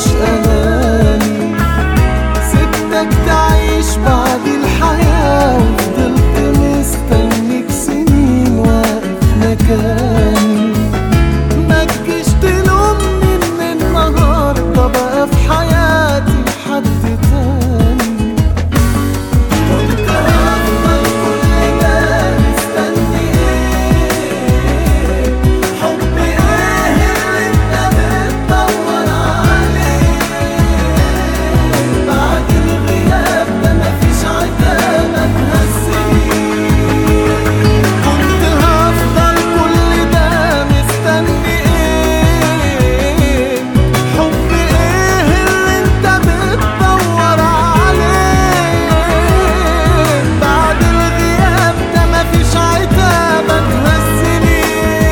مش أناني سبتك تعيش بعد الحياة وفضلت مستنيك سنين واقف مكاني ما تجيش تلومني ان النهارده بقى في حياتي حد تاني كنت هفضل كل ده مستني ايه حب ايه اللي انت بتدور عليه بعد الغياب ده مفيش عتاب هتهزني كنت هفضل كل ده مستني ايه حب ايه اللي انت بتدور عليه بعد الغياب ده مفيش عتاب هتهزني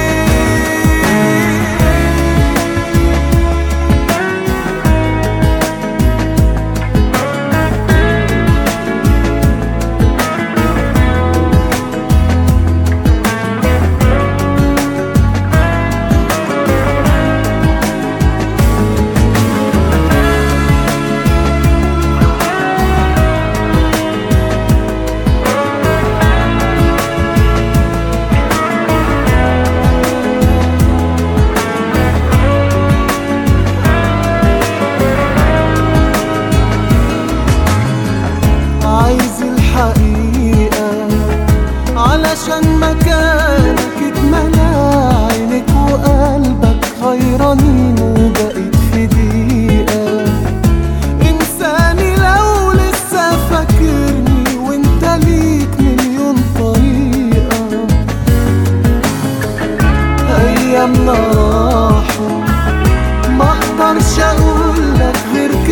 عايز الحقيقة علشان مكانك اتملى عينك وقلبك غيرانين وبقيت في دقيقة انساني لو لسه فاكرني وانت ليك مليون طريقة ايامنا راحوا ما اقدرش اقول لك غير